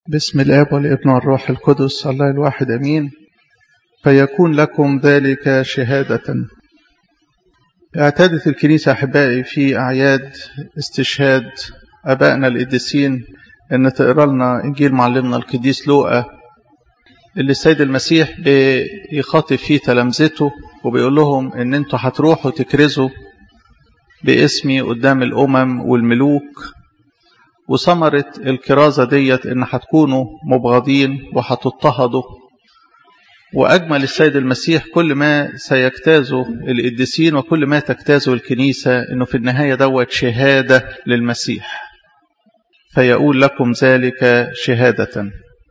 بسم الاب والابن والروح القدس الله الواحد امين فيكون لكم ذلك شهاده اعتادت الكنيسه احبائي في اعياد استشهاد ابائنا القديسين ان تقرا لنا انجيل معلمنا القديس لوقا اللي السيد المسيح بيخاطب فيه تلامذته وبيقول لهم ان انتوا هتروحوا تكرزوا باسمي قدام الامم والملوك وثمرة الكرازة ديت إن هتكونوا مبغضين وهتضطهدوا وأجمل السيد المسيح كل ما سيجتازه القديسين وكل ما تجتازه الكنيسة إنه في النهاية دوت شهادة للمسيح فيقول لكم ذلك شهادة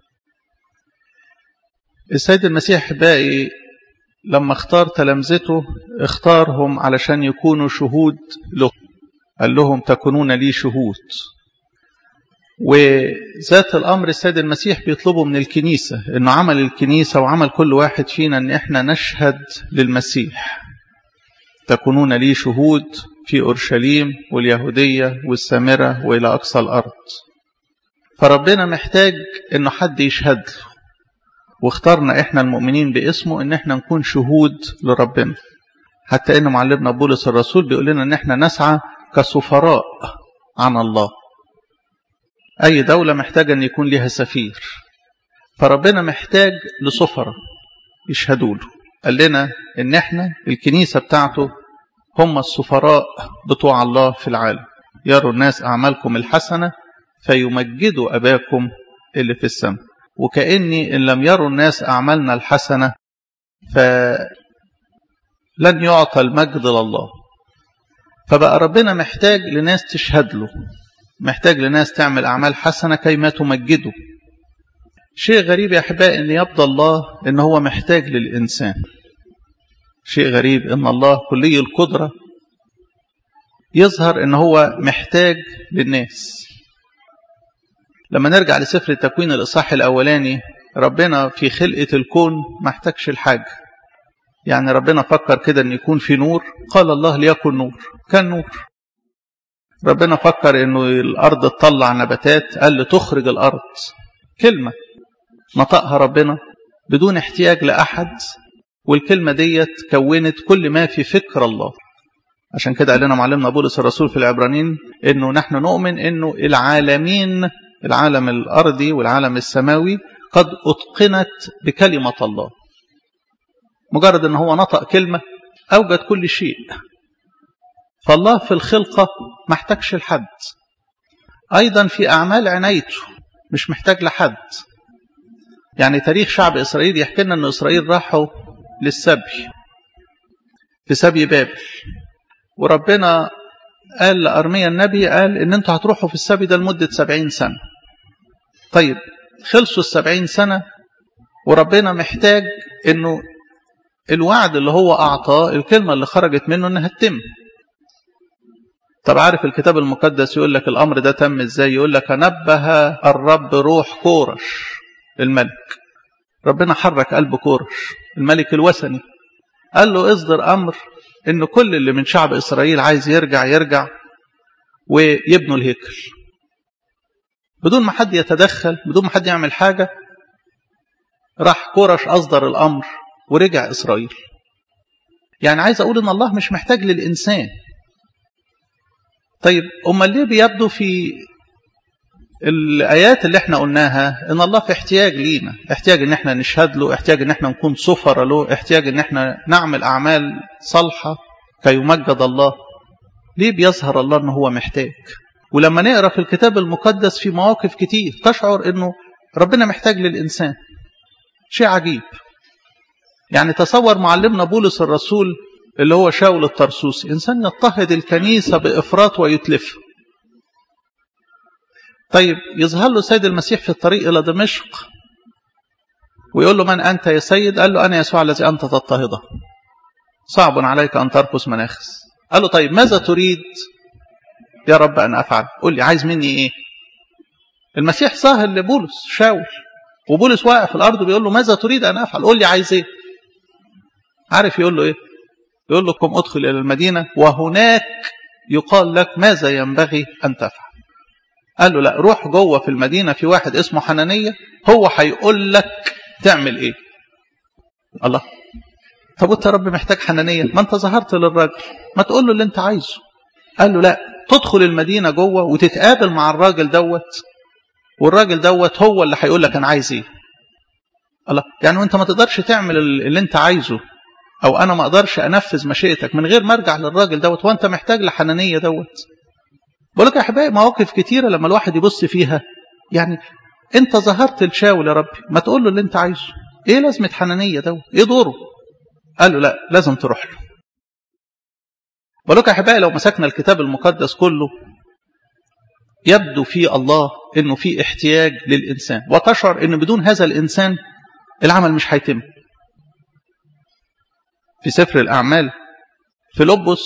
السيد المسيح باقي لما اختار تلامذته اختارهم علشان يكونوا شهود له قال لهم تكونون لي شهود وذات الأمر السيد المسيح بيطلبه من الكنيسة إنه عمل الكنيسة وعمل كل واحد فينا إن إحنا نشهد للمسيح تكونون لي شهود في أورشليم واليهودية والسامرة وإلى أقصى الأرض فربنا محتاج إنه حد يشهد له واخترنا إحنا المؤمنين باسمه إن إحنا نكون شهود لربنا حتى إن معلمنا بولس الرسول بيقول لنا إن إحنا نسعى كسفراء عن الله أي دولة محتاجة أن يكون لها سفير فربنا محتاج لسفرة يشهدوا له قال لنا إن إحنا الكنيسة بتاعته هم السفراء بتوع الله في العالم يروا الناس أعمالكم الحسنة فيمجدوا أباكم اللي في السماء وكأني إن لم يروا الناس أعمالنا الحسنة فلن يعطى المجد لله فبقى ربنا محتاج لناس تشهد له محتاج لناس تعمل أعمال حسنة كيما تمجده شيء غريب يا أحبائي أن يبدو الله أن هو محتاج للإنسان شيء غريب أن الله كلي القدرة يظهر أن هو محتاج للناس لما نرجع لسفر التكوين الإصحاح الأولاني ربنا في خلقة الكون ما احتاجش الحاجة يعني ربنا فكر كده أن يكون في نور قال الله ليكن نور كان نور ربنا فكر انه الارض تطلع نباتات قال له تخرج الارض كلمة نطقها ربنا بدون احتياج لأحد والكلمة ديت كونت كل ما في فكر الله عشان كده قال لنا معلمنا بولس الرسول في العبرانيين انه نحن نؤمن انه العالمين العالم الارضي والعالم السماوي قد اتقنت بكلمة الله مجرد ان هو نطق كلمة اوجد كل شيء فالله في الخلقة ما احتاجش لحد أيضا في أعمال عنايته مش محتاج لحد يعني تاريخ شعب إسرائيل يحكي لنا أن إسرائيل راحوا للسبي في سبي بابل وربنا قال لأرميا النبي قال إن أنتوا هتروحوا في السبي ده لمدة سبعين سنة طيب خلصوا السبعين سنة وربنا محتاج أنه الوعد اللي هو أعطاه الكلمة اللي خرجت منه أنها تتم طب عارف الكتاب المقدس يقول لك الأمر ده تم إزاي يقول لك نبه الرب روح كورش الملك ربنا حرك قلب كورش الملك الوثني قال له اصدر أمر إن كل اللي من شعب إسرائيل عايز يرجع يرجع ويبنوا الهيكل بدون ما حد يتدخل بدون ما حد يعمل حاجة راح كورش أصدر الأمر ورجع إسرائيل يعني عايز أقول إن الله مش محتاج للإنسان طيب امال ليه بيبدو في الايات اللي احنا قلناها ان الله في احتياج لينا احتياج ان احنا نشهد له احتياج ان احنا نكون سفر له احتياج ان احنا نعمل اعمال صالحه كي يمجد الله ليه بيظهر الله ان هو محتاج ولما نقرا في الكتاب المقدس في مواقف كتير تشعر انه ربنا محتاج للانسان شيء عجيب يعني تصور معلمنا بولس الرسول اللي هو شاول الطرسوسي إنسان يضطهد الكنيسة بإفراط ويتلف طيب يظهر له سيد المسيح في الطريق إلى دمشق ويقول له من أنت يا سيد قال له أنا يسوع الذي أنت تضطهده صعب عليك أن ترقص مناخس قال له طيب ماذا تريد يا رب أن أفعل قل لي عايز مني إيه المسيح ظاهر لبولس شاول وبولس واقع في الأرض بيقول له ماذا تريد أن أفعل قل لي عايز إيه عارف يقول له إيه يقول لكم ادخل إلى المدينة وهناك يقال لك ماذا ينبغي أن تفعل قال له لا روح جوه في المدينة في واحد اسمه حنانية هو هيقول لك تعمل ايه الله طب وانت يا رب محتاج حنانية ما انت ظهرت للراجل ما تقول له اللي انت عايزه قال له لا تدخل المدينة جوه وتتقابل مع الراجل دوت والراجل دوت هو اللي هيقول لك انا عايز ايه الله يعني انت ما تقدرش تعمل اللي انت عايزه او انا ما اقدرش انفذ مشيئتك من غير ما ارجع للراجل دوت وانت محتاج لحنانية دوت بقول لك يا احبائي مواقف كتيرة لما الواحد يبص فيها يعني انت ظهرت لشاول يا ربي ما تقول له اللي انت عايزه ايه لازمة حنانية دوت ايه دوره قال له لا لازم تروح له بقول لك يا احبائي لو مسكنا الكتاب المقدس كله يبدو في الله انه في احتياج للانسان وتشعر ان بدون هذا الانسان العمل مش هيتم في سفر الاعمال فيلبس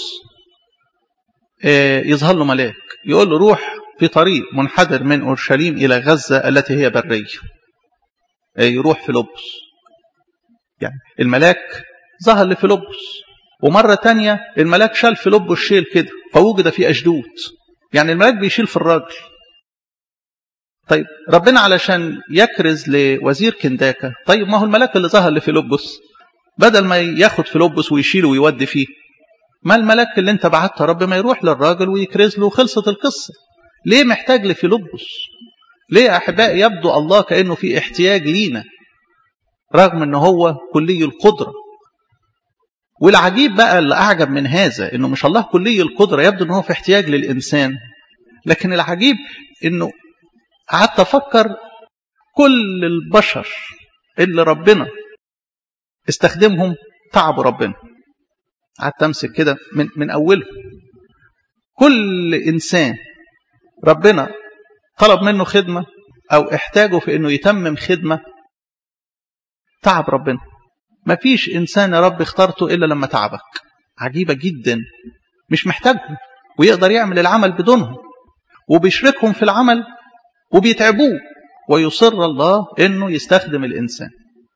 يظهر له ملاك يقول له روح في طريق منحدر من اورشليم الى غزه التي هي بريه يروح فيلبس يعني الملاك ظهر لفيلبس ومرة تانية الملاك شال فيلبس شيل كده فوجد في أشدود يعني الملاك بيشيل في الراجل طيب ربنا علشان يكرز لوزير كنداكا طيب ما هو الملاك اللي ظهر لفيلبس بدل ما ياخد فيلبس ويشيله ويودي فيه ما الملاك اللي انت بعته رب ما يروح للراجل ويكرز له وخلصت القصة ليه محتاج لفيلبس ليه يا أحبائي يبدو الله كأنه في احتياج لينا رغم ان هو كلي القدرة والعجيب بقى اللي أعجب من هذا انه مش الله كلي القدرة يبدو انه هو في احتياج للإنسان لكن العجيب انه قعدت أفكر كل البشر اللي ربنا استخدمهم تعبوا ربنا قعدت أمسك كده من, من أوله كل إنسان ربنا طلب منه خدمة أو احتاجه في أنه يتمم خدمة تعب ربنا ما فيش إنسان يا رب اخترته إلا لما تعبك عجيبة جدا مش محتاجهم ويقدر يعمل العمل بدونهم وبيشركهم في العمل وبيتعبوه ويصر الله انه يستخدم الانسان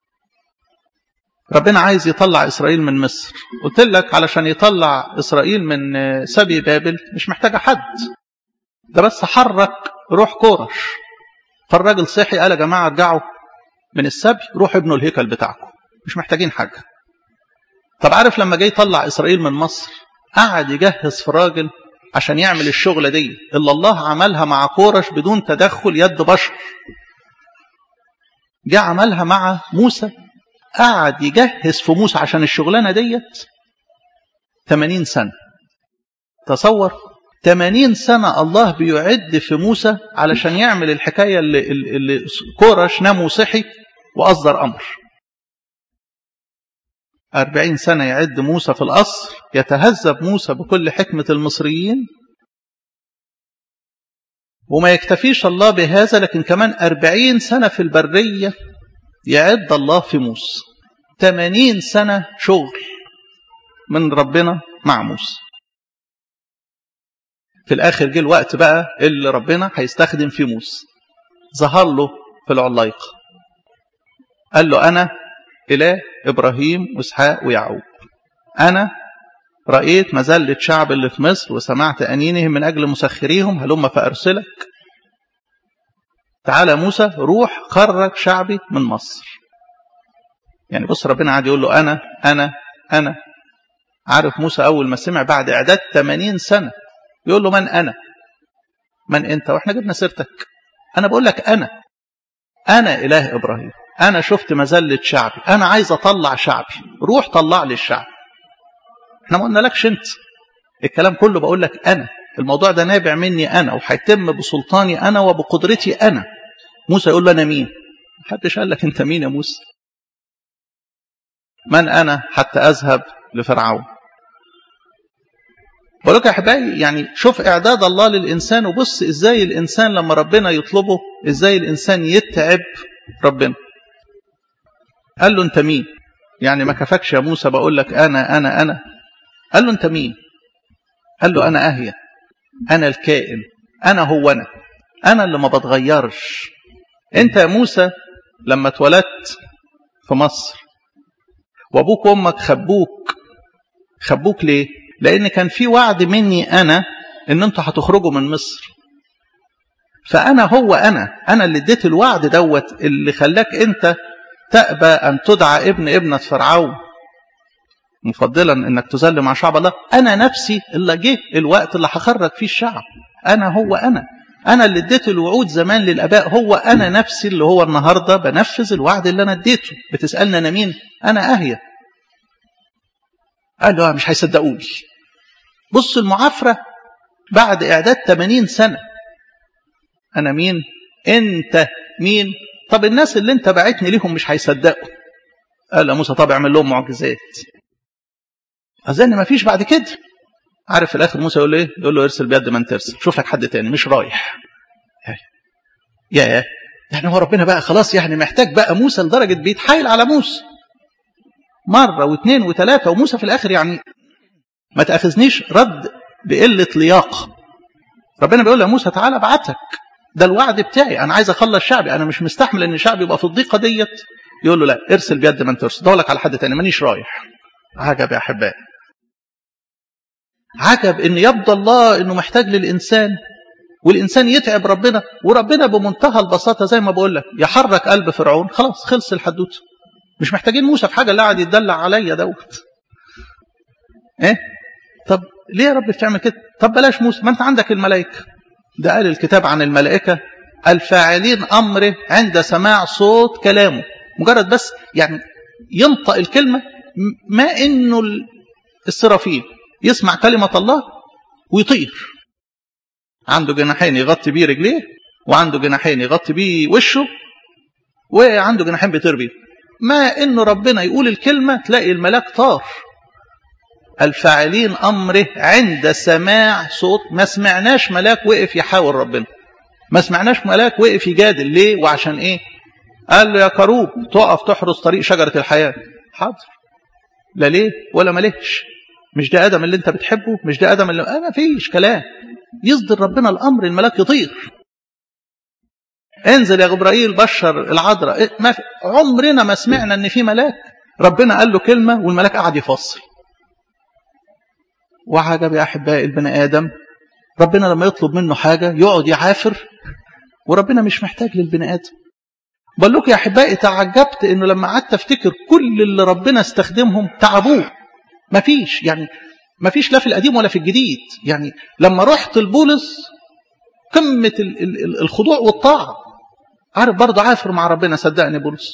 ربنا عايز يطلع اسرائيل من مصر قلت لك علشان يطلع اسرائيل من سبي بابل مش محتاجه حد ده بس حرك روح كورش فالراجل صحي قال يا جماعه ارجعوا من السبي روحوا ابنوا الهيكل بتاعكم مش محتاجين حاجه طب عارف لما جاي يطلع اسرائيل من مصر قعد يجهز في راجل عشان يعمل الشغلة دي اللي الله عملها مع كورش بدون تدخل يد بشر جاء عملها مع موسى قعد يجهز في موسى عشان الشغلانة ديت 80 سنة تصور 80 سنة الله بيعد في موسى علشان يعمل الحكاية اللي, اللي كورش نام وصحي وأصدر أمر أربعين سنة يعد موسى في القصر يتهذب موسى بكل حكمة المصريين وما يكتفيش الله بهذا لكن كمان أربعين سنة في البرية يعد الله في موسى ثمانين سنة شغل من ربنا مع موسى في الآخر جه الوقت بقى اللي ربنا هيستخدم فيه موسى ظهر له في العلايقة قال له أنا إله إبراهيم وإسحاق ويعقوب أنا رأيت مذلة شعب اللي في مصر وسمعت أنينهم من أجل مسخريهم هلم فأرسلك تعالى موسى روح خرج شعبي من مصر يعني بص ربنا قاعد يقول له أنا أنا أنا عارف موسى أول ما سمع بعد إعداد 80 سنة يقول له من أنا من أنت وإحنا جبنا سيرتك أنا بقول لك أنا أنا إله إبراهيم أنا شفت مذلة شعبي أنا عايز أطلع شعبي روح طلع لي الشعب احنا ما قلنا لكش أنت الكلام كله بقول لك أنا الموضوع ده نابع مني أنا وهيتم بسلطاني أنا وبقدرتي أنا موسى يقول له أنا مين محدش قال لك أنت مين يا موسى من أنا حتى أذهب لفرعون بقول لك يا احبائي يعني شوف اعداد الله للانسان وبص ازاي الانسان لما ربنا يطلبه ازاي الانسان يتعب ربنا قال له انت مين يعني ما كفكش يا موسى بقول لك انا انا انا قال له انت مين قال له انا اهيا انا الكائن انا هو انا انا اللي ما بتغيرش انت يا موسى لما اتولدت في مصر وابوك وامك خبوك خبوك ليه لان كان في وعد مني انا ان انتوا هتخرجوا من مصر فأنا هو أنا أنا اللي اديت الوعد دوت اللي خلاك أنت تأبى أن تدعى ابن ابنة فرعون مفضلا أنك تذل مع شعب الله أنا نفسي اللي جه الوقت اللي هخرج فيه الشعب أنا هو أنا أنا اللي اديت الوعود زمان للآباء هو أنا نفسي اللي هو النهاردة بنفذ الوعد اللي أنا اديته بتسألني أنا مين أنا أهيا قال له مش هيصدقوني بص المعافرة بعد إعداد 80 سنة أنا مين أنت مين طب الناس اللي أنت بعتني ليهم مش هيصدقوا قال يا موسى طب اعمل لهم معجزات أظن ما فيش بعد كده عارف في الآخر موسى يقول له إيه يقول له ارسل بيد من ترسل شوف لك حد تاني مش رايح يا يعني هو ربنا بقى خلاص يعني محتاج بقى موسى لدرجة بيتحايل على موسى مرة واثنين وثلاثة وموسى في الآخر يعني ما تأخذنيش رد بقلة لياقة ربنا بيقول يا موسى تعالى ابعتك ده الوعد بتاعي أنا عايز أخلص شعبي أنا مش مستحمل إن شعبي يبقى في الضيقة ديت يقول له لا ارسل بيد من ترسل دور لك على حد تاني مانيش رايح عجب يا أحبائي عجب إن يبدو الله إنه محتاج للإنسان والإنسان يتعب ربنا وربنا بمنتهى البساطة زي ما بقول لك يحرك قلب فرعون خلاص خلص الحدوته مش محتاجين موسى في حاجة اللي قاعد يتدلع عليا دوت ايه طب ليه يا رب بتعمل كده طب بلاش موسى ما انت عندك الملائكة ده قال الكتاب عن الملائكة الفاعلين أمره عند سماع صوت كلامه مجرد بس يعني ينطق الكلمة ما إنه السرافيل يسمع كلمة الله ويطير عنده جناحين يغطي بيه رجليه وعنده جناحين يغطي بيه وشه وعنده جناحين بيطير بيه ما إنه ربنا يقول الكلمة تلاقي الملاك طار الفاعلين أمره عند سماع صوت ما سمعناش ملاك وقف يحاور ربنا ما سمعناش ملاك وقف يجادل ليه وعشان ايه قال له يا كروب تقف تحرس طريق شجرة الحياة حاضر لا ليه ولا ملهش مش ده آدم اللي انت بتحبه مش ده آدم اللي آه ما فيش كلام يصدر ربنا الأمر الملاك يطير انزل يا جبرائيل بشر العذراء ما في عمرنا ما سمعنا ان في ملاك ربنا قال له كلمة والملاك قعد يفصل وعجب يا أحبائي البني آدم ربنا لما يطلب منه حاجة يقعد يعافر وربنا مش محتاج للبني آدم بقول لكم يا أحبائي تعجبت إنه لما قعدت أفتكر كل اللي ربنا استخدمهم تعبوه مفيش يعني مفيش لا في القديم ولا في الجديد يعني لما رحت لبولس قمة الخضوع والطاعة عارف برضه عافر مع ربنا صدقني بولس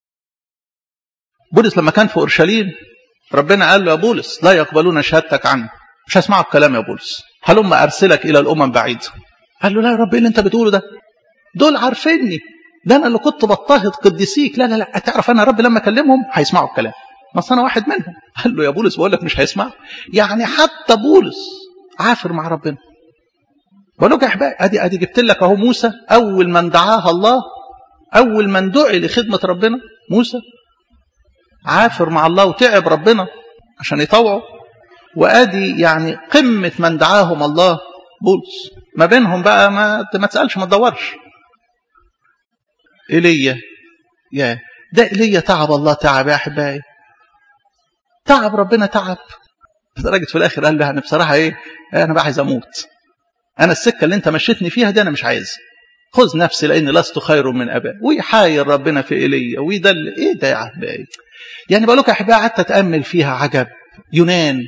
بولس لما كان في أورشليم ربنا قال له يا بولس لا يقبلون شهادتك عني مش هسمعوا الكلام يا بولس هلم أرسلك إلى الأمم بعيد قال له لا يا رب إيه اللي أنت بتقوله ده دول عارفيني ده أنا اللي كنت بضطهد قديسيك لا لا لا تعرف أنا يا رب لما أكلمهم هيسمعوا الكلام بس أنا واحد منهم قال له يا بولس بقول لك مش هيسمع يعني حتى بولس عافر مع ربنا بقول لك يا احبائي ادي ادي جبت لك اهو موسى اول من دعاها الله اول من دعي لخدمه ربنا موسى عافر مع الله وتعب ربنا عشان يطوعه وادي يعني قمه من دعاهم الله بولس ما بينهم بقى ما ما تسالش ما تدورش ايليا يا ده ايليا تعب الله تعب يا احبائي تعب ربنا تعب لدرجه في الاخر قال له انا بصراحه ايه انا بقى عايز اموت انا السكه اللي انت مشيتني فيها دي انا مش عايزها خذ نفسي لاني لست خير من ابائي ويحاير ربنا في ايليا ويدل ايه ده يا احبائي يعني بقول لك يا احبائي قعدت اتامل فيها عجب يونان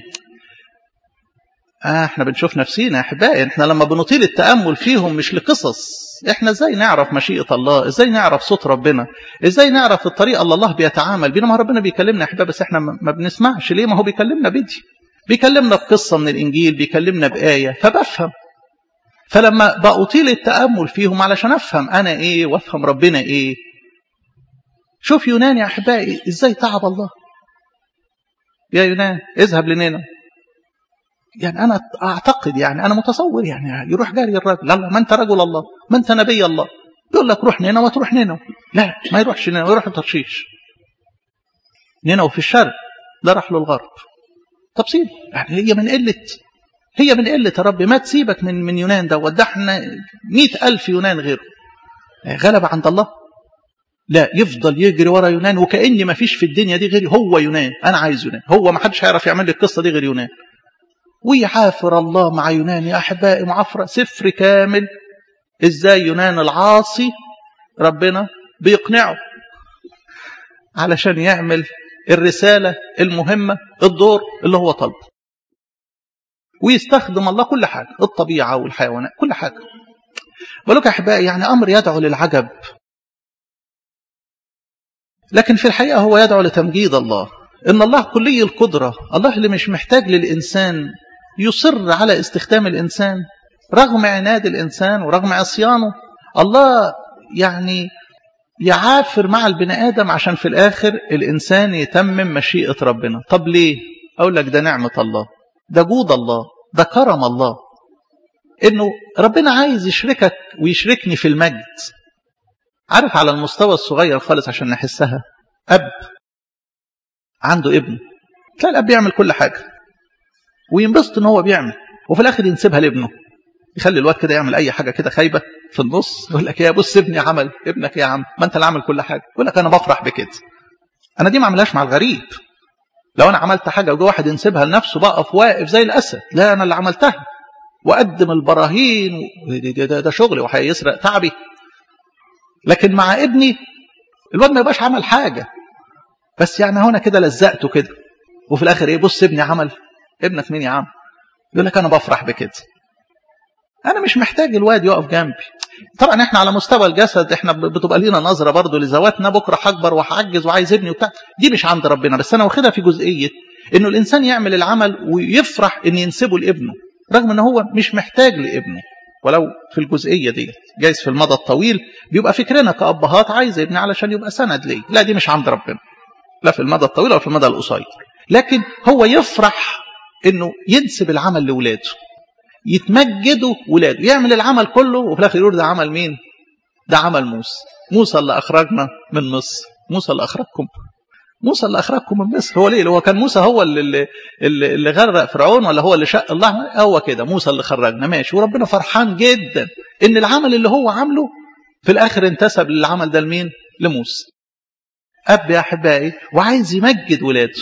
آه احنا بنشوف نفسينا يا احبائي احنا لما بنطيل التامل فيهم مش لقصص احنا ازاي نعرف مشيئه الله ازاي نعرف صوت ربنا ازاي نعرف الطريقه اللي الله بيتعامل بينا ما ربنا بيكلمنا يا احبائي بس احنا ما بنسمعش ليه ما هو بيكلمنا بدي بيكلمنا بقصه من الانجيل بيكلمنا بايه فبفهم فلما بأطيل التأمل فيهم علشان أفهم أنا إيه وأفهم ربنا إيه شوف يونان يا أحبائي إزاي تعب الله يا يونان اذهب لنينا يعني أنا أعتقد يعني أنا متصور يعني يروح جاري الرجل لا ما أنت رجل الله ما أنت نبي الله يقول لك روح نينا وتروح نينا لا ما يروحش نينا يروح ترشيش نينا وفي الشرق ده راح له الغرب طب سيب يعني هي من قلة هي من قلة يا رب ما تسيبك من من يونان ده وده احنا مئة ألف يونان غيره غلب عند الله لا يفضل يجري ورا يونان وكأني ما فيش في الدنيا دي غيري هو يونان أنا عايز يونان هو ما حدش هيعرف يعمل لي القصة دي غير يونان ويعافر الله مع يونان يا أحبائي معافرة سفر كامل ازاي يونان العاصي ربنا بيقنعه علشان يعمل الرسالة المهمة الدور اللي هو طلبه ويستخدم الله كل حاجة الطبيعة والحيوانات كل حاجة بقولك يا أحبائي يعني أمر يدعو للعجب لكن في الحقيقة هو يدعو لتمجيد الله إن الله كلي القدرة الله اللي مش محتاج للإنسان يصر على استخدام الإنسان رغم عناد الإنسان ورغم عصيانه الله يعني يعافر مع البني آدم عشان في الآخر الإنسان يتمم مشيئة ربنا طب ليه؟ أقول لك ده نعمة الله ده جود الله ده كرم الله إنه ربنا عايز يشركك ويشركني في المجد عارف على المستوى الصغير خالص عشان نحسها أب عنده ابن تلاقي الأب بيعمل كل حاجة وينبسط إن هو بيعمل وفي الآخر ينسبها لابنه يخلي الواد كده يعمل أي حاجة كده خايبة في النص يقول لك يا بص ابني عمل ابنك يا عم ما أنت اللي عامل كل حاجة يقول لك أنا بفرح بكده أنا دي ما عملهاش مع الغريب لو أنا عملت حاجة وجه واحد ينسبها لنفسه بقف واقف زي الأسد لا أنا اللي عملتها وأقدم البراهين ده, ده, ده شغلي وهيسرق تعبي لكن مع ابني الواد ما يبقاش عمل حاجة بس يعني هنا كده لزقته كده وفي الآخر إيه بص ابني عمل ابنك مين يا عم يقول لك أنا بفرح بكده أنا مش محتاج الواد يقف جنبي طبعا احنا على مستوى الجسد احنا بتبقى لينا نظرة برضو لذواتنا بكرة هكبر وهعجز وعايز ابني وبتاع دي مش عند ربنا بس أنا واخدها في جزئية إنه الإنسان يعمل العمل ويفرح إن ينسبه لابنه رغم إن هو مش محتاج لابنه ولو في الجزئية دي جايز في المدى الطويل بيبقى فكرنا كأبهات عايز ابني علشان يبقى سند لي لا دي مش عند ربنا لا في المدى الطويل ولا في المدى القصير لكن هو يفرح انه ينسب العمل لاولاده يتمجدوا ولاده يعمل العمل كله وفي الاخر يقول ده عمل مين ده عمل موسى موسى اللي اخرجنا من مصر موسى اللي اخرجكم موسى اللي اخرجكم من مصر هو ليه هو كان موسى هو اللي اللي, اللي غرق فرعون ولا هو اللي شق الله هو كده موسى اللي خرجنا ماشي وربنا فرحان جدا ان العمل اللي هو عامله في الاخر انتسب للعمل ده لمين لموسى اب يا احبائي وعايز يمجد ولاده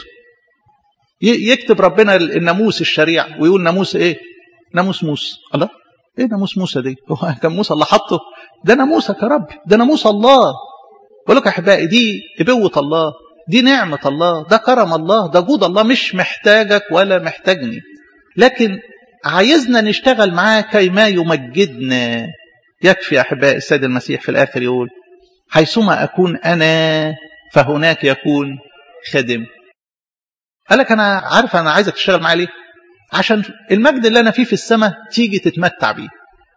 يكتب ربنا الناموس الشريعه ويقول ناموس ايه ناموس موسى الله ايه ناموس موسى دي هو كان موسى اللي حطه ده ناموسك يا رب ده ناموس الله بقول لك يا احبائي دي ابوه الله دي نعمه الله ده كرم الله ده جود الله مش محتاجك ولا محتاجني لكن عايزنا نشتغل معاه كي ما يمجدنا يكفي يا احبائي السيد المسيح في الاخر يقول حيثما اكون انا فهناك يكون خادم قال لك انا عارف انا عايزك تشتغل معايا ليه عشان المجد اللي انا فيه في السماء تيجي تتمتع بيه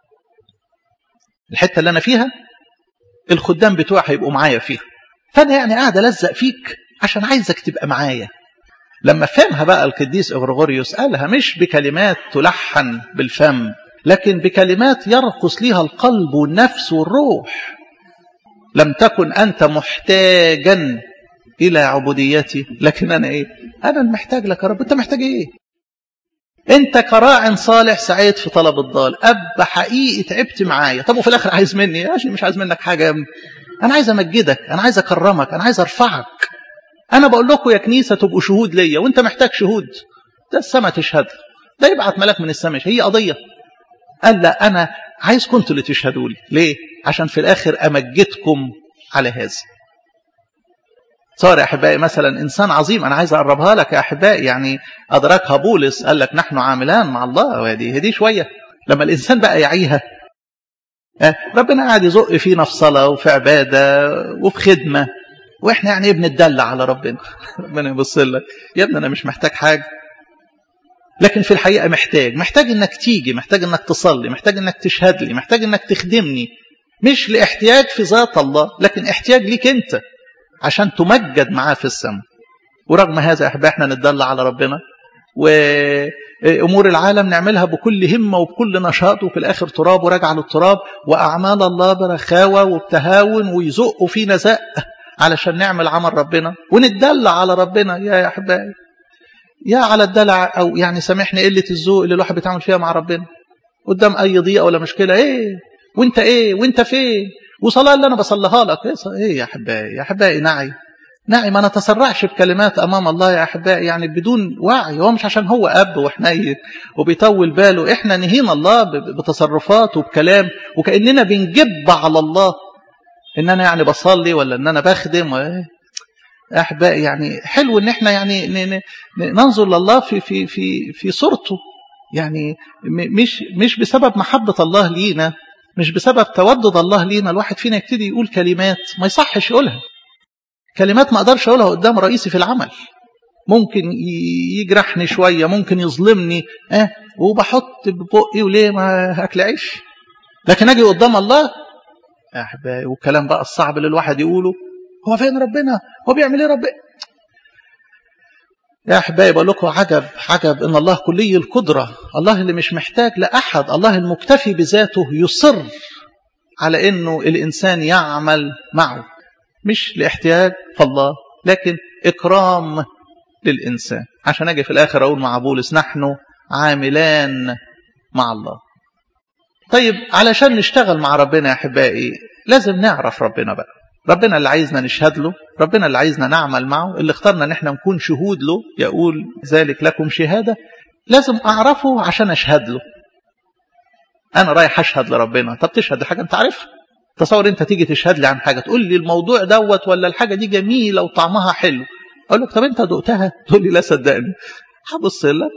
الحته اللي انا فيها الخدام بتوعي هيبقوا معايا فيها فانا يعني قاعد الزق فيك عشان عايزك تبقى معايا لما فهمها بقى القديس اغريغوريوس قالها مش بكلمات تلحن بالفم لكن بكلمات يرقص ليها القلب والنفس والروح لم تكن انت محتاجا الى عبوديتي لكن انا ايه انا المحتاج لك يا رب انت محتاج ايه انت كراع صالح سعيت في طلب الضال اب حقيقي تعبت معايا طب وفي الاخر عايز مني يا مش عايز منك حاجه يا ابني انا عايز امجدك انا عايز اكرمك انا عايز ارفعك انا بقول لكم يا كنيسه تبقوا شهود ليا وانت محتاج شهود ده السماء تشهد ده يبعت ملاك من السماء هي قضيه قال لا انا عايزكم انتوا اللي تشهدوا لي ليه عشان في الاخر امجدكم على هذا صار يا احبائي مثلا انسان عظيم انا عايز اقربها لك يا احبائي يعني ادركها بولس قال لك نحن عاملان مع الله وهذه هدي شويه لما الانسان بقى يعيها ربنا قاعد يزق فينا في صلاه وفي عباده وفي خدمه واحنا يعني بنتدلع على ربنا ربنا يبص لك يا ابني انا مش محتاج حاجه لكن في الحقيقه محتاج محتاج انك تيجي محتاج انك تصلي محتاج انك تشهد لي محتاج انك تخدمني مش لاحتياج في ذات الله لكن احتياج ليك انت عشان تمجد معاه في السماء ورغم هذا احنا احنا نتدلع على ربنا وامور العالم نعملها بكل همه وبكل نشاط وفي الاخر تراب وراجع للتراب واعمال الله برخاوه وبتهاون ويزقوا فينا زق علشان نعمل عمل ربنا ونتدلع على ربنا يا احبائي يا على الدلع او يعني سامحني قله الذوق اللي الواحد بيتعامل فيها مع ربنا قدام اي ضيقه ولا مشكله ايه وانت ايه وانت فين وصلاه اللي انا بصليها لك ايه يا احبائي يا احبائي نعي نعم ما نتسرعش بكلمات أمام الله يا أحبائي يعني بدون وعي هو مش عشان هو أب وحنين وبيطول باله إحنا نهينا الله بتصرفات وبكلام وكأننا بنجب على الله إن أنا يعني بصلي ولا إن أنا بخدم أحبائي يعني حلو إن إحنا يعني ننظر لله في في في في صورته يعني مش مش بسبب محبة الله لينا مش بسبب تودد الله لينا الواحد فينا يبتدي يقول كلمات ما يصحش يقولها كلمات ما اقدرش اقولها قدام رئيسي في العمل ممكن يجرحني شويه ممكن يظلمني اه وبحط ببقي وليه ما اكل عيش لكن اجي قدام الله يا احبائي والكلام بقى الصعب اللي الواحد يقوله هو فين ربنا هو بيعمل ايه ربنا يا احبائي بقول لكم عجب عجب ان الله كلي القدره الله اللي مش محتاج لاحد الله المكتفي بذاته يصر على انه الانسان يعمل معه مش لاحتياج فالله لكن إكرام للإنسان عشان أجي في الآخر أقول مع بولس نحن عاملان مع الله طيب علشان نشتغل مع ربنا يا أحبائي لازم نعرف ربنا بقى ربنا اللي عايزنا نشهد له ربنا اللي عايزنا نعمل معه اللي اخترنا ان احنا نكون شهود له يقول ذلك لكم شهادة لازم أعرفه عشان أشهد له أنا رايح أشهد لربنا طب تشهد لحاجة أنت عارفها تصور انت تيجي تشهد لي عن حاجه تقول لي الموضوع دوت ولا الحاجه دي جميله وطعمها حلو اقول لك طب انت دقتها تقول لي لا صدقني هبص لك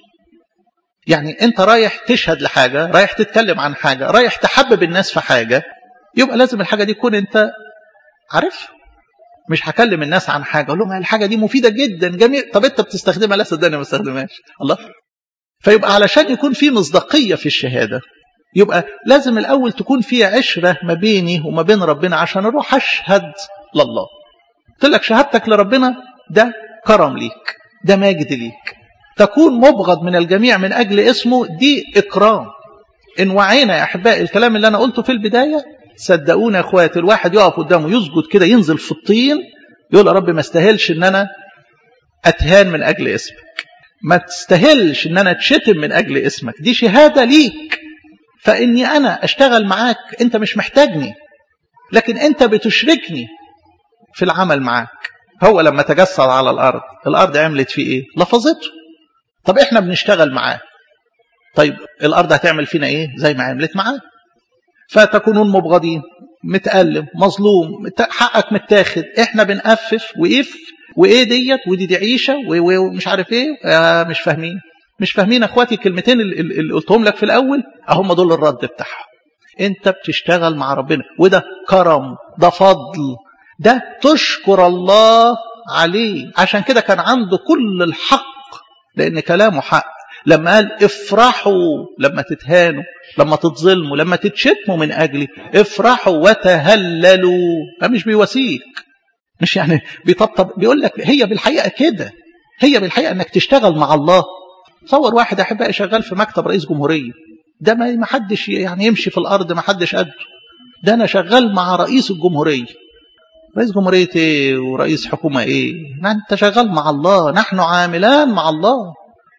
يعني انت رايح تشهد لحاجه رايح تتكلم عن حاجه رايح تحبب الناس في حاجه يبقى لازم الحاجه دي تكون انت عارفها مش هكلم الناس عن حاجه اقول لهم الحاجه دي مفيده جدا جميل طب انت بتستخدمها لا صدقني ما بستخدمهاش الله فيبقى علشان يكون في مصداقيه في الشهاده يبقى لازم الأول تكون في عشرة ما بيني وما بين ربنا عشان أروح أشهد لله قلت لك شهادتك لربنا ده كرم ليك ده ماجد ليك تكون مبغض من الجميع من أجل اسمه دي إكرام إن وعينا يا أحبائي الكلام اللي أنا قلته في البداية صدقونا يا أخواتي الواحد يقف قدامه يسجد كده ينزل في الطين يقول يا رب ما استاهلش إن أنا أتهان من أجل اسمك ما تستاهلش إن أنا أتشتم من أجل اسمك دي شهادة ليك فإني أنا أشتغل معاك أنت مش محتاجني لكن أنت بتشركني في العمل معاك هو لما تجسد على الأرض الأرض عملت فيه إيه لفظته طب إحنا بنشتغل معاه طيب الأرض هتعمل فينا إيه زي ما عملت معاه فتكونون مبغضين متألم مظلوم حقك متاخد إحنا بنقفف وإف وإيه ديت ودي دي عيشة ومش عارف إيه آه مش فاهمين مش فاهمين اخواتي الكلمتين اللي قلتهم لك في الاول اهم دول الرد بتاعهم انت بتشتغل مع ربنا وده كرم ده فضل ده تشكر الله عليه عشان كده كان عنده كل الحق لان كلامه حق لما قال افرحوا لما تتهانوا لما تتظلموا لما تتشتموا من اجلي افرحوا وتهللوا ده مش بيواسيك مش يعني بيطبطب بيقول لك هي بالحقيقه كده هي بالحقيقه انك تشتغل مع الله تصور واحد احبائي شغال في مكتب رئيس جمهوريه ده ما حدش يعني يمشي في الارض ما حدش قده ده انا شغال مع رئيس الجمهوريه رئيس جمهوريه ايه ورئيس حكومه ايه انت شغال مع الله نحن عاملان مع الله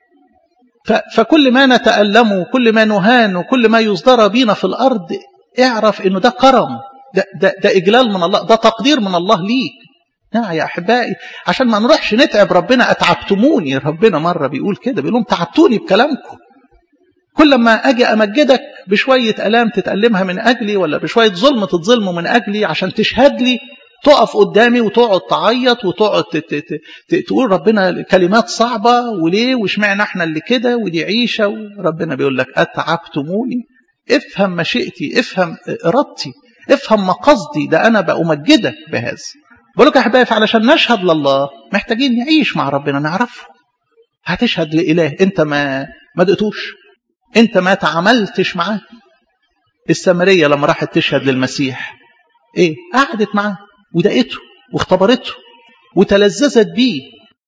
فكل ما نتألم وكل ما نهان وكل ما يصدر بينا في الارض اعرف انه ده كرم ده, ده, ده اجلال من الله ده تقدير من الله ليك نعم يا احبائي عشان ما نروحش نتعب ربنا اتعبتموني ربنا مره بيقول كده بيقول لهم تعبتوني بكلامكم كل ما اجي امجدك بشويه الام تتالمها من اجلي ولا بشويه ظلم تتظلمه من اجلي عشان تشهد لي تقف قدامي وتقعد تعيط وتقعد تقول ربنا كلمات صعبه وليه واشمعنى احنا اللي كده ودي عيشه وربنا بيقول لك اتعبتموني افهم مشيئتي افهم ارادتي افهم مقصدي ده انا بأمجدك بهذا بقول لك يا حبايبي علشان نشهد لله محتاجين نعيش مع ربنا نعرفه هتشهد لإله انت ما ما دقتوش انت ما تعاملتش معاه السامريه لما راحت تشهد للمسيح ايه قعدت معاه ودقته واختبرته وتلذذت بيه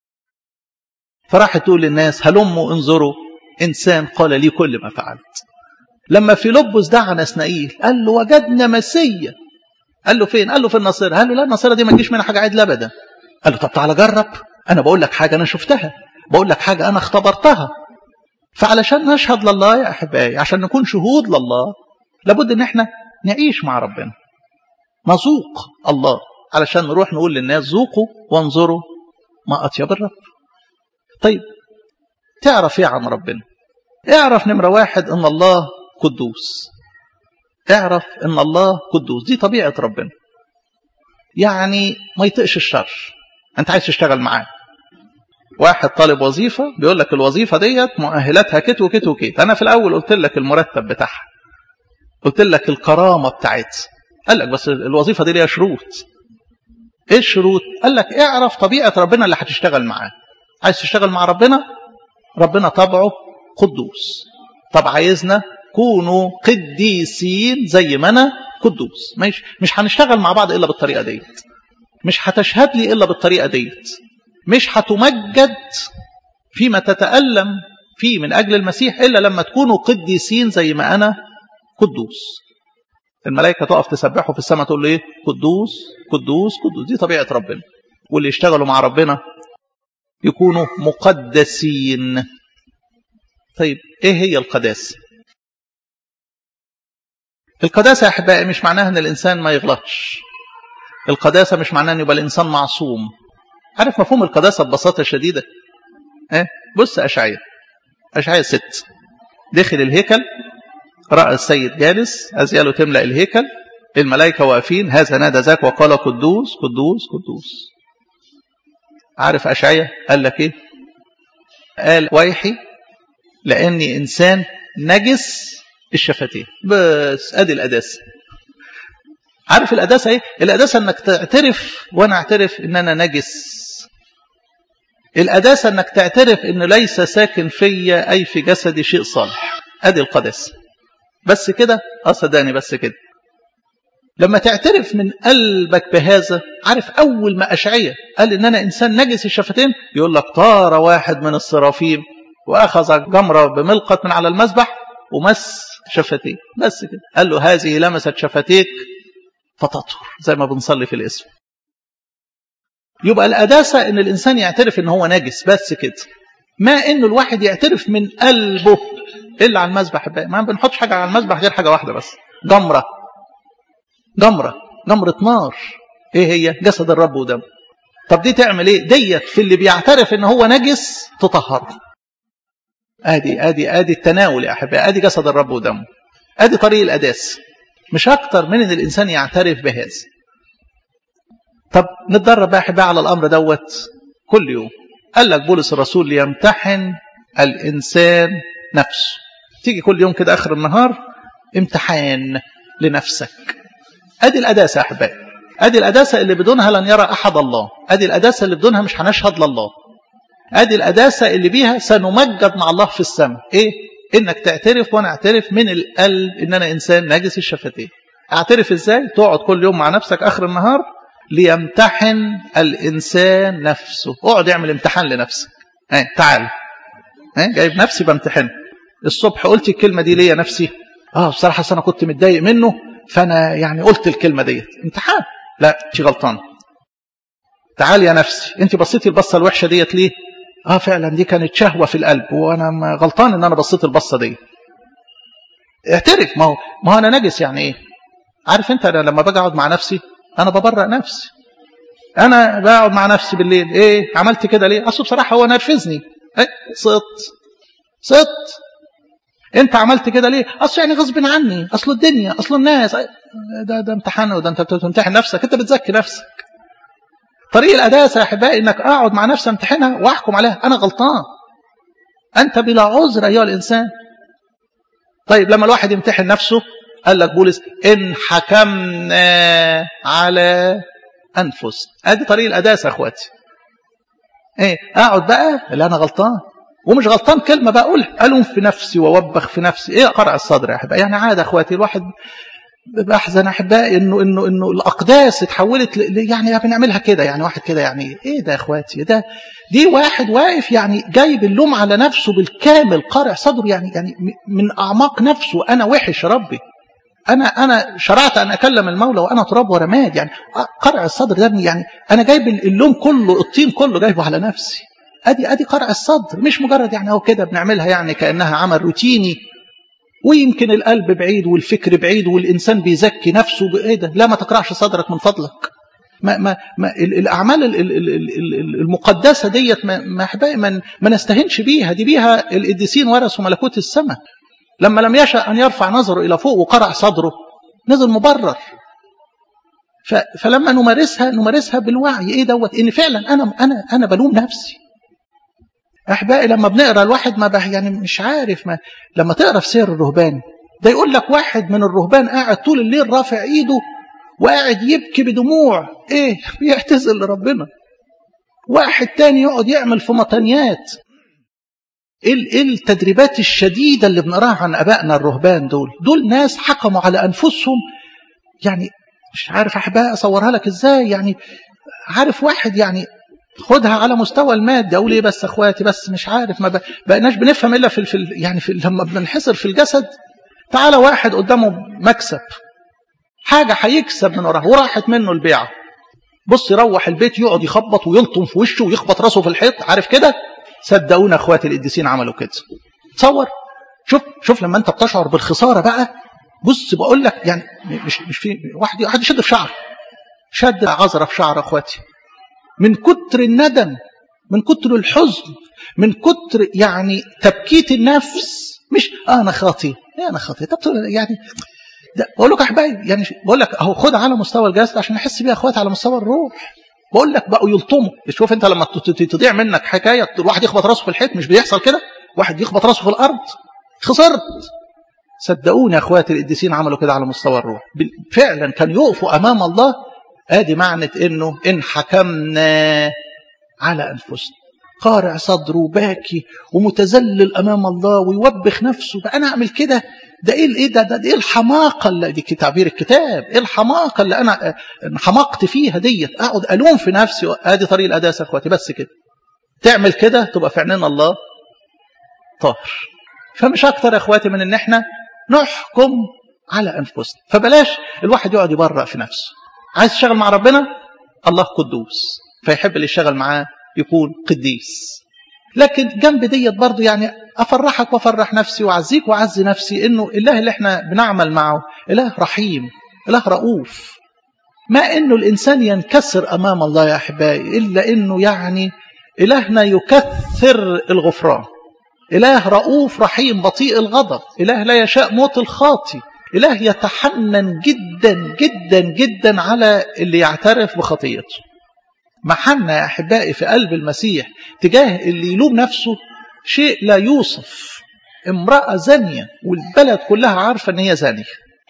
فراحت تقول للناس هلموا انظروا انسان قال لي كل ما فعلت لما فيلبس دعا نسنائيل قال له وجدنا مسيا قال له فين قال له في الناصره قال له لا الناصره دي ما تجيش منها حاجه عدل ابدا قال له طب تعالى جرب انا بقول لك حاجه انا شفتها بقول لك حاجه انا اختبرتها فعلشان نشهد لله يا احبائي عشان نكون شهود لله لابد ان احنا نعيش مع ربنا نذوق الله علشان نروح نقول للناس ذوقوا وانظروا ما أطيب الرب طيب تعرف ايه عن ربنا اعرف نمرة واحد ان الله قدوس اعرف ان الله قدوس دي طبيعة ربنا يعني ما يطقش الشر انت عايز تشتغل معاه واحد طالب وظيفة بيقول لك الوظيفة ديت مؤهلاتها كت وكت وكت انا في الاول قلت لك المرتب بتاعها قلت لك الكرامة بتاعتها قال لك بس الوظيفة دي ليها شروط ايه الشروط قال لك اعرف طبيعة ربنا اللي هتشتغل معاه عايز تشتغل مع ربنا ربنا طبعه قدوس طب عايزنا كونوا قديسين زي ما انا قدوس مش مش هنشتغل مع بعض الا بالطريقه ديت مش هتشهد لي الا بالطريقه ديت مش هتمجد فيما تتألم فيه من اجل المسيح الا لما تكونوا قديسين زي ما انا قدوس الملائكه تقف تسبحه في السماء تقول له ايه قدوس قدوس قدوس دي طبيعه ربنا واللي يشتغلوا مع ربنا يكونوا مقدسين طيب ايه هي القداسه القداسه يا احبائي مش معناها ان الانسان ما يغلطش القداسه مش معناها ان يبقى الانسان معصوم عارف مفهوم القداسه ببساطه شديده ايه بص اشعيا اشعيا ست دخل الهيكل راى السيد جالس ازياله تملا الهيكل الملائكه واقفين هذا نادى ذاك وقال قدوس قدوس قدوس عارف اشعيا قال لك ايه قال ويحي لاني انسان نجس الشفتين بس ادي القداسه عارف القداسه ايه القداسه انك تعترف وانا اعترف ان انا نجس القداسه انك تعترف ان ليس ساكن فيا اي في جسدي شيء صالح ادي القداسه بس كده اه صدقني بس كده لما تعترف من قلبك بهذا عارف اول ما اشعيا قال ان انا انسان نجس الشفتين يقول لك طار واحد من الصرافيم واخذ جمره بملقط من على المذبح ومس شفتيه بس كده قال له هذه لمست شفتيك فتطهر زي ما بنصلي في الاسم يبقى القداسة ان الانسان يعترف ان هو نجس بس كده ما انه الواحد يعترف من قلبه الا على المذبح ما بنحطش حاجة على المذبح غير حاجة واحدة بس جمرة جمرة جمرة نار ايه هي جسد الرب ودمه طب دي تعمل ايه ديت في اللي بيعترف ان هو نجس تطهره ادي ادي ادي التناول يا احبائي ادي جسد الرب ودمه ادي طريق القداس مش اكتر من ان الانسان يعترف بهذا طب نتدرب بقى احبائي على الامر دوت كل يوم قال لك بولس الرسول ليمتحن الانسان نفسه تيجي كل يوم كده اخر النهار امتحان لنفسك ادي القداسه يا احبائي ادي القداسه اللي بدونها لن يرى احد الله ادي القداسه اللي بدونها مش هنشهد لله ادي القداسه اللي بيها سنمجد مع الله في السماء ايه انك تعترف وانا اعترف من القلب ان انا انسان نجس الشفتين اعترف ازاي تقعد كل يوم مع نفسك اخر النهار ليمتحن الانسان نفسه اقعد اعمل امتحان لنفسك اه تعال اه جايب نفسي بامتحن الصبح قلت الكلمه دي ليه يا نفسي اه بصراحه انا كنت متضايق منه فانا يعني قلت الكلمه ديت امتحان لا انت غلطان تعال يا نفسي انت بصيتي البصه الوحشه ديت ليه اه فعلا دي كانت شهوه في القلب وانا غلطان ان انا بصيت البصه دي اعترف ما هو ما هو انا نجس يعني ايه عارف انت انا لما باجي اقعد مع نفسي انا ببرأ نفسي انا بقعد مع نفسي بالليل ايه عملت كده ليه اصل بصراحه هو نرفزني ايه صدت صدت انت عملت كده ليه اصل يعني غصب عني اصل الدنيا اصل الناس ده ده امتحان وده انت بتمتحن نفسك انت بتزكي نفسك طريق القداسه يا احبائي انك اقعد مع نفسي امتحنها واحكم عليها انا غلطان انت بلا عذر ايها الانسان طيب لما الواحد يمتحن نفسه قال لك بولس ان حكمنا على انفس ادي طريق القداسه يا اخواتي ايه اقعد بقى اللي انا غلطان ومش غلطان كلمه بقولها الوم في نفسي ووبخ في نفسي ايه قرع الصدر يا احبائي يعني عاده اخواتي الواحد بحزن احبائي انه انه انه الاقداس اتحولت ل... يعني بنعملها كده يعني واحد كده يعني ايه ده يا اخواتي ده دي واحد واقف يعني جايب اللوم على نفسه بالكامل قارع صدره يعني يعني من اعماق نفسه انا وحش يا ربي انا انا شرعت ان اكلم المولى وانا تراب ورماد يعني قرع الصدر ده يعني انا جايب اللوم كله الطين كله جايبه على نفسي ادي ادي قرع الصدر مش مجرد يعني هو كده بنعملها يعني كانها عمل روتيني ويمكن القلب بعيد والفكر بعيد والإنسان بيزكي نفسه بإيه ده لا ما تقرعش صدرك من فضلك ما ما ما الاعمال المقدسه ديت ما ما ما, ما نستهنش بيها دي بيها القديسين ورثوا ملكوت السماء لما لم يشأ ان يرفع نظره الى فوق وقرع صدره نزل مبرر فلما نمارسها نمارسها بالوعي ايه دوت ان فعلا انا انا انا بلوم نفسي احبائي لما بنقرا الواحد ما بح يعني مش عارف ما لما تقرا في سير الرهبان ده يقول لك واحد من الرهبان قاعد طول الليل رافع ايده وقاعد يبكي بدموع ايه بيعتذر لربنا واحد تاني يقعد يعمل في مطنيات ايه التدريبات الشديده اللي بنقراها عن ابائنا الرهبان دول دول ناس حكموا على انفسهم يعني مش عارف احبائي اصورها لك ازاي يعني عارف واحد يعني خدها على مستوى المادة اقول ايه بس اخواتي بس مش عارف ما بقناش بنفهم الا في, في يعني في لما بننحصر في الجسد تعالى واحد قدامه مكسب حاجة هيكسب من وراها وراحت منه البيعة بص يروح البيت يقعد يخبط ويلطم في وشه ويخبط راسه في الحيط عارف كده صدقونا اخواتي القديسين عملوا كده تصور شوف شوف لما انت بتشعر بالخسارة بقى بص بقول لك يعني مش مش في واحد واحد يشد في شعره شد عذره في شعر اخواتي من كتر الندم من كتر الحزن من كتر يعني تبكيت النفس مش آه انا خاطي يا انا خاطي طب يعني ده بقول لك احبائي يعني بقول لك اهو خد على مستوى الجسد عشان نحس بيها اخواتي على مستوى الروح بقول لك بقوا يلطموا شوف انت لما تضيع منك حكايه الواحد يخبط راسه في الحيط مش بيحصل كده واحد يخبط راسه في الارض خسرت صدقوني يا اخواتي القديسين عملوا كده على مستوى الروح فعلا كانوا يقفوا امام الله ادي معنى انه ان حكمنا على انفسنا قارع صدره وباكي ومتذلل امام الله ويوبخ نفسه بقى انا اعمل كده ده ايه ايه ده, ده, ده ايه الحماقه اللي دي تعبير الكتاب ايه الحماقه اللي انا حمقت فيها ديت اقعد الوم في نفسي ادي طريق القداسه اخواتي بس كده تعمل كده تبقى في عينين الله طاهر فمش اكتر يا اخواتي من ان احنا نحكم على انفسنا فبلاش الواحد يقعد يبرأ في نفسه عايز تشتغل مع ربنا الله قدوس فيحب اللي يشتغل معاه يكون قديس لكن جنب ديت برضه يعني افرحك وافرح نفسي واعزيك واعزي نفسي انه الاله اللي احنا بنعمل معه اله رحيم اله رؤوف ما انه الانسان ينكسر امام الله يا احبائي الا انه يعني الهنا يكثر الغفران اله رؤوف رحيم بطيء الغضب اله لا يشاء موت الخاطي اله يتحنن جدا جدا جدا على اللي يعترف بخطيته محنة يا أحبائي في قلب المسيح تجاه اللي يلوم نفسه شيء لا يوصف امرأة زانية والبلد كلها عارفة ان هي زانية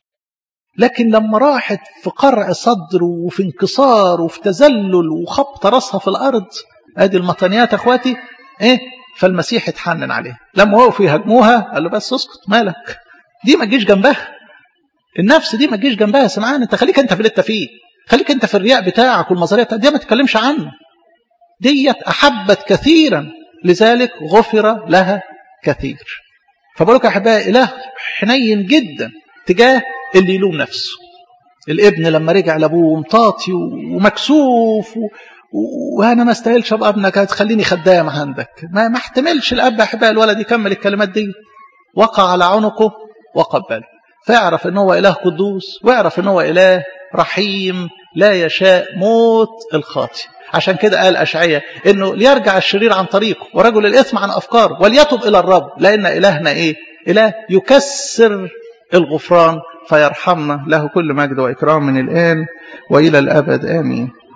لكن لما راحت في قرع صدر وفي انكسار وفي تذلل وخبط راسها في الأرض ادي المطنيات اخواتي ايه فالمسيح اتحنن عليها لما وقفوا يهاجموها قال له بس اسكت مالك دي ما تجيش جنبها النفس دي ما تجيش جنبها سمعان انت خليك انت في اللي انت فيه خليك انت في الرياء بتاعك والمظاهر دي ما تتكلمش عنه ديت احبت كثيرا لذلك غفر لها كثير فبقول لك يا احبائي اله حنين جدا تجاه اللي يلوم نفسه الابن لما رجع لابوه مطاطي ومكسوف و... وانا ما استاهلش ابقى ابنك هتخليني خدام عندك ما ما احتملش الاب احبائي الولد يكمل الكلمات دي وقع على عنقه وقبله فاعرف ان هو اله قدوس واعرف ان هو اله رحيم لا يشاء موت الخاطئ عشان كده قال أشعية إنه ليرجع الشرير عن طريقه ورجل الإثم عن أفكاره وليتب إلى الرب لأن إلهنا إيه إله يكسر الغفران فيرحمنا له كل مجد وإكرام من الآن وإلى الأبد آمين